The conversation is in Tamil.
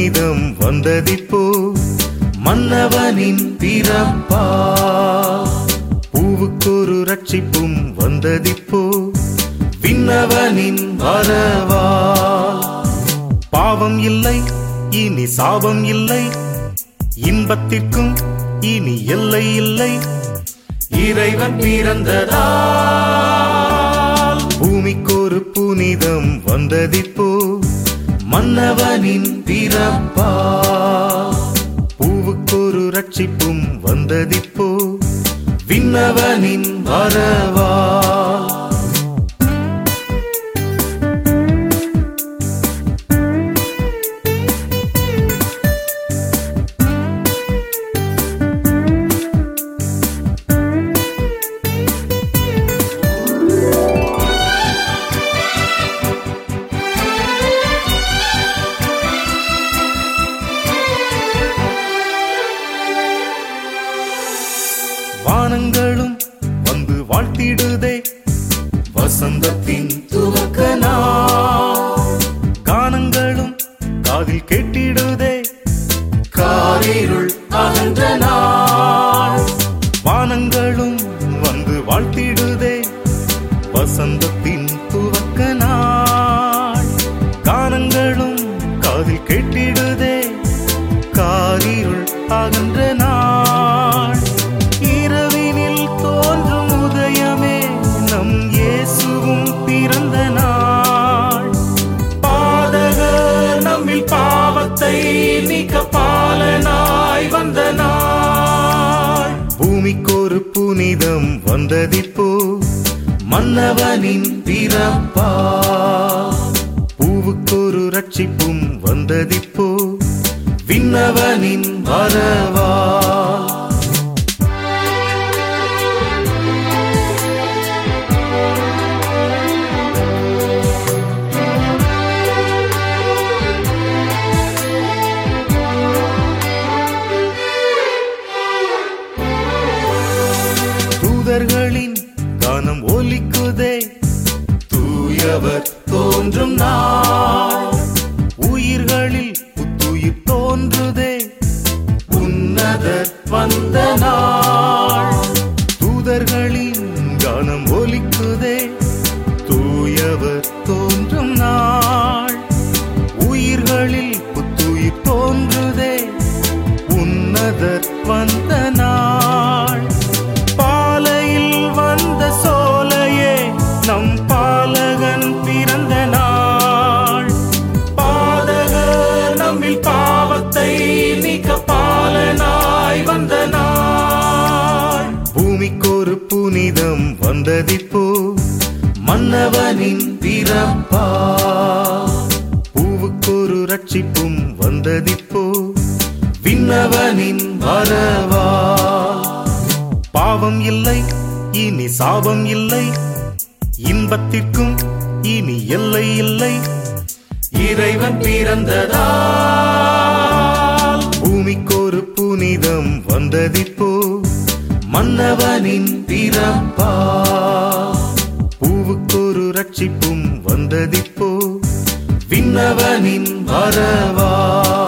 புனிதம் வந்ததிப்போ மன்னவனின் பிறப்பா பூவுக்கொரு ரட்சிப்பும் வந்ததிப்போ விண்ணவனின் வரவா பாவம் இல்லை இனி சாபம் இல்லை இன்பத்திற்கும் இனி எல்லை இல்லை இறைவன் பிறந்ததால் பூமிக்கொரு புனிதம் வந்ததிப்போ மன்னவனின் பிறப்பா பூவுக்கொரு ரட்சிப்பும் வந்ததிப்போ விண்ணவனின் வரவா வானங்களும் வந்து வாழ்த்திடுதே வசந்தத்தின் துவக்க நாள். கானங்களும் காதில் கேட்டிடுதே காரிருள் அகன்ற நாள் வானங்களும் வந்து வாழ்த்திடுதே வசந்தத்தின் துவக்க நாள் கானங்களும் காதில் கேட்டிடுதே காரிருள் அகன்ற நாள் இரவினில் தோன்றும் உதயமே நம் இயேசுவும் பிறந்த நாள் பாதகர் நம்மில் பாவத்தை நீக்க பாலனாய் வந்த நாள் பூமிக்கொரு புனிதம் வந்ததிப்போ மன்னவனின் பிறப்பா பூவுக்கொரு ரட்சிப்பும் வந்ததிப்போ விண்ணவனின் வரவா தூதர்களின் கானம் ஒலிக்குதே தூயவர் தோன்றும் நாள் உயிர்களில் புத்துயிர் தோன்றுதே உன்னதர் வந்த நாள் தூதர்களின் கானம் ஒலிக்குதே தூயவர் தோன்றும் நாள் உயிர்களில் புத்துயிர் தோன்றுதே உன்னதர் வந்த நாள் பாலையில் வந்த சோலையே நம் பாலகன் பிறந்த நாள் பாதகர் நம்மில் பாவத்தை நீக்க பாலனாய் வந்த நாள் பூமிக்கொரு புனிதம் வந்ததிப்போ மன்னவனின் பிறப்பா பூவுக்கொரு ரட்சிப்பும் வந்ததிப்போ விண்ணவனின் வரவா பாவம் இல்லை இனி சாபம் இல்லை இன்பத்திற்கும் இனி எல்லை இல்லை இறைவன் பிறந்ததால் பூமிக்கொரு புனிதம் வந்ததிப்போ மன்னவனின் பிறப்பா பூவுக்கொரு ரட்சிப்பும் வந்ததிப்போ விண்ணவனின் வரவா